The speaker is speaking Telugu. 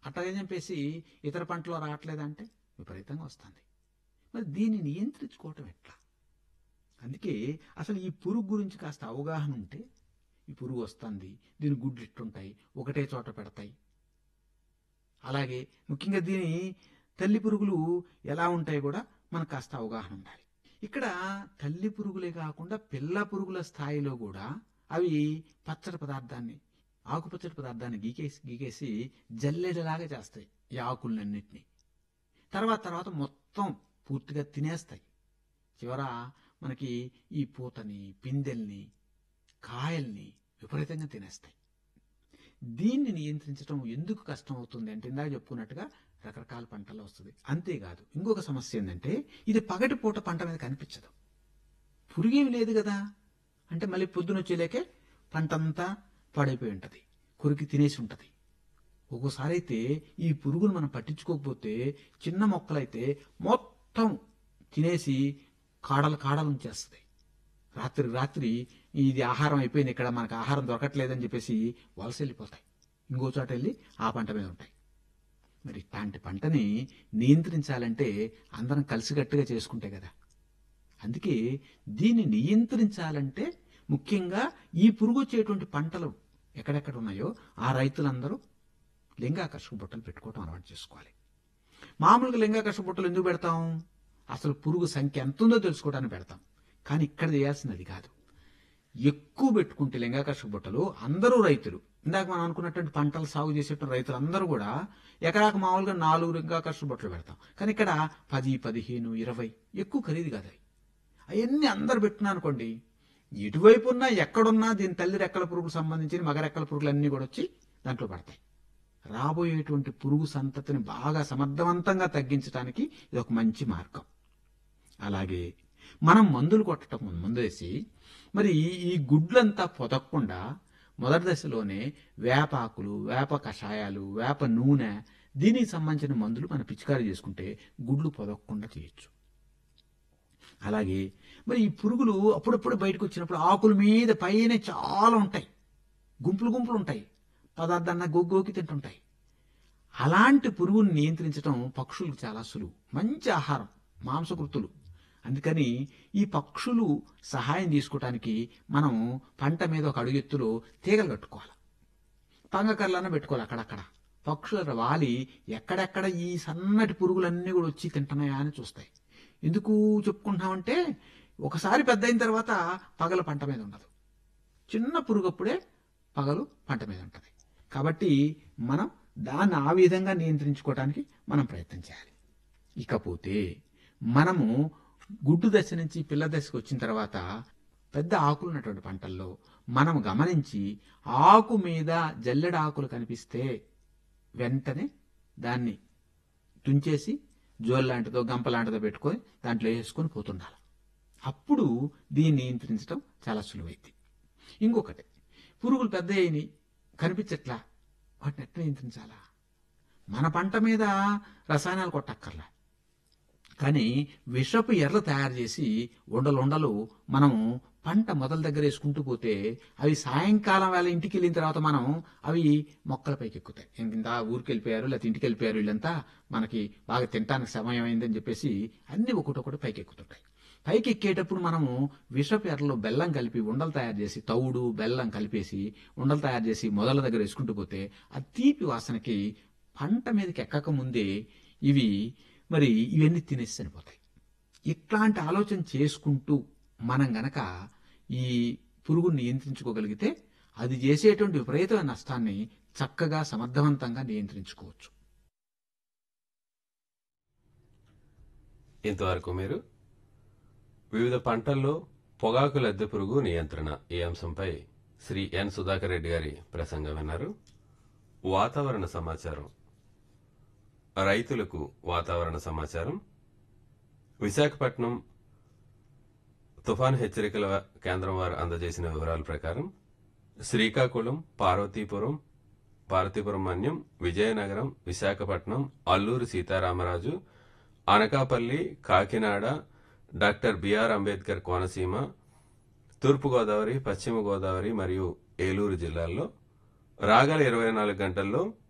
అట్లాగే చంపేసి ఇతర పంటలో రావట్లేదంటే విపరీతంగా వస్తుంది మరి దీన్ని నియంత్రించుకోవటం ఎట్లా అందుకే అసలు ఈ పురుగు గురించి కాస్త అవగాహన ఉంటే ఈ పురుగు వస్తుంది దీని గుడ్లు ఇట్టుంటాయి ఒకటే చోట పెడతాయి అలాగే ముఖ్యంగా దీని తల్లి పురుగులు ఎలా ఉంటాయి కూడా మనకు కాస్త అవగాహన ఉండాలి ఇక్కడ తల్లి పురుగులే కాకుండా పిల్ల పురుగుల స్థాయిలో కూడా అవి పచ్చడి పదార్థాన్ని ఆకుపచ్చడి పదార్థాన్ని గీకేసి గీకేసి జల్లెడలాగా చేస్తాయి ఈ ఆకులన్నింటినీ తర్వాత తర్వాత మొత్తం పూర్తిగా తినేస్తాయి చివర మనకి ఈ పూతని పిందెల్ని కాయల్ని విపరీతంగా తినేస్తాయి దీన్ని నియంత్రించడం ఎందుకు కష్టం అవుతుంది అంటే ఇందాక చెప్పుకున్నట్టుగా రకరకాల పంటలు వస్తుంది అంతేకాదు ఇంకొక సమస్య ఏంటంటే ఇది పగటి పూట పంట మీద కనిపించదు పురుగేమి లేదు కదా అంటే మళ్ళీ పొద్దున వచ్చేలేకే పంట అంతా పాడైపోయి ఉంటుంది కొరికి తినేసి ఉంటుంది ఒక్కోసారి అయితే ఈ పురుగును మనం పట్టించుకోకపోతే చిన్న మొక్కలైతే మొత్తం తినేసి కాడలు కాడలు ఉంచేస్తుంది రాత్రి రాత్రి ఇది ఆహారం అయిపోయింది ఇక్కడ మనకు ఆహారం దొరకట్లేదని చెప్పేసి వలస వెళ్ళిపోతాయి ఇంకో చోట వెళ్ళి ఆ పంట మీద ఉంటాయి మరి ఇట్లాంటి పంటని నియంత్రించాలంటే అందరం కలిసికట్టుగా చేసుకుంటే కదా అందుకే దీన్ని నియంత్రించాలంటే ముఖ్యంగా ఈ పురుగు వచ్చేటువంటి పంటలు ఎక్కడెక్కడ ఉన్నాయో ఆ రైతులందరూ లింగాకర్షక బుట్టలు పెట్టుకోవటం అలవాటు చేసుకోవాలి మామూలుగా లింగాకర్షక బుట్టలు ఎందుకు పెడతాం అసలు పురుగు సంఖ్య ఎంత ఉందో తెలుసుకోవడానికి పెడతాం కానీ ఇక్కడ చేయాల్సింది అది కాదు ఎక్కువ పెట్టుకుంటే లింగాకర్షక బుట్టలు అందరూ రైతులు ఇందాక మనం అనుకున్నటువంటి పంటలు సాగు చేసేటువంటి రైతులు అందరూ కూడా ఎకరాకు మామూలుగా నాలుగు లింగాకర్షక బుట్టలు పెడతాం కానీ ఇక్కడ పది పదిహేను ఇరవై ఎక్కువ ఖరీదు కదా అవన్నీ అందరు పెట్టినా అనుకోండి ఎటువైపు ఉన్నా ఎక్కడున్నా దీని తల్లి రెక్కల పురుగుకు సంబంధించిన మగ రెక్కల పురుగులు అన్నీ కూడా వచ్చి దాంట్లో పడతాయి రాబోయేటువంటి పురుగు సంతతిని బాగా సమర్థవంతంగా తగ్గించడానికి ఇది ఒక మంచి మార్గం అలాగే మనం మందులు కొట్టడం ముందేసి మరి ఈ గుడ్లంతా పొదక్కుండా మొదటి దశలోనే వేపాకులు వేప కషాయాలు వేప నూనె దీనికి సంబంధించిన మందులు మనం పిచికారీ చేసుకుంటే గుడ్లు పొదక్కుండా చేయొచ్చు అలాగే మరి ఈ పురుగులు అప్పుడప్పుడు బయటకు వచ్చినప్పుడు ఆకుల మీద పైన చాలా ఉంటాయి గుంపులు గుంపులు ఉంటాయి పదార్థాన్న గోగోకి తింటుంటాయి అలాంటి పురుగుని నియంత్రించడం పక్షులకు చాలా సులువు మంచి ఆహారం మాంసకృతులు అందుకని ఈ పక్షులు సహాయం తీసుకోవటానికి మనం పంట మీద ఒక అడుగు ఎత్తులో తీగలు కట్టుకోవాలి పంగకర్లన్న పెట్టుకోవాలి అక్కడక్కడ పక్షుల వాలి ఎక్కడెక్కడ ఈ సన్నటి పురుగులన్నీ కూడా వచ్చి తింటున్నాయా అని చూస్తాయి ఎందుకు చెప్పుకుంటున్నామంటే ఒకసారి పెద్ద అయిన తర్వాత పగలు పంట మీద ఉండదు చిన్న పురుగప్పుడే పగలు పంట మీద ఉంటుంది కాబట్టి మనం దాన్ని ఆ విధంగా నియంత్రించుకోవడానికి మనం ప్రయత్నం చేయాలి ఇకపోతే మనము గుడ్డు దశ నుంచి పిల్ల దశకు వచ్చిన తర్వాత పెద్ద ఆకులు ఉన్నటువంటి పంటల్లో మనం గమనించి ఆకు మీద జల్లెడ ఆకులు కనిపిస్తే వెంటనే దాన్ని తుంచేసి జోల్ లాంటిదో గంప లాంటిదో పెట్టుకొని దాంట్లో వేసుకొని పోతుండాలి అప్పుడు దీన్ని నియంత్రించడం చాలా సులువైంది ఇంకొకటి పురుగులు పెద్ద అయినాయి కనిపించట్లా వాటిని ఎట్లా నియంత్రించాలా మన పంట మీద రసాయనాలు కొట్టక్కర్లా కానీ విషపు ఎర్రలు తయారు చేసి ఉండలుండలు మనం పంట మొదల దగ్గర వేసుకుంటూ పోతే అవి సాయంకాలం వేళ ఇంటికి వెళ్ళిన తర్వాత మనం అవి మొక్కల పైకి ఎక్కుతాయి ఇంత ఊరికి వెళ్ళిపోయారు లేకపోతే ఇంటికి వెళ్ళిపోయారు వీళ్ళంతా మనకి బాగా తినడానికి సమయం అయిందని చెప్పేసి అన్ని ఒకటొకటి పైకి ఎక్కుతుంటాయి పైకి ఎక్కేటప్పుడు మనము విషపు ఎర్రలో బెల్లం కలిపి ఉండలు తయారు చేసి తౌడు బెల్లం కలిపేసి ఉండలు తయారు చేసి మొదల దగ్గర వేసుకుంటూ పోతే ఆ తీపి వాసనకి పంట మీదకి ఎక్కక ముందే ఇవి మరి ఇవన్నీ తినేసి చనిపోతాయి ఇట్లాంటి ఆలోచన చేసుకుంటూ మనం గనక ఈ పురుగుని నియంత్రించుకోగలిగితే అది చేసేటువంటి విపరీతమైన నష్టాన్ని చక్కగా సమర్థవంతంగా నియంత్రించుకోవచ్చు ఇంతవరకు మీరు వివిధ పంటల్లో పొగాకు లద్దె పురుగు నియంత్రణ ఈ అంశంపై శ్రీ ఎన్ సుధాకర్ రెడ్డి గారి ప్రసంగం విన్నారు వాతావరణ సమాచారం రైతులకు వాతావరణ సమాచారం విశాఖపట్నం తుఫాన్ హెచ్చరికల కేంద్రం వారు అందజేసిన వివరాల ప్రకారం శ్రీకాకుళం పార్వతీపురం పార్వతీపురం మన్యం విజయనగరం విశాఖపట్నం అల్లూరు సీతారామరాజు అనకాపల్లి కాకినాడ డాక్టర్ బిఆర్ అంబేద్కర్ కోనసీమ తూర్పుగోదావరి పశ్చిమ గోదావరి మరియు ఏలూరు జిల్లాల్లో రాగల ఇరవై నాలుగు గంటల్లో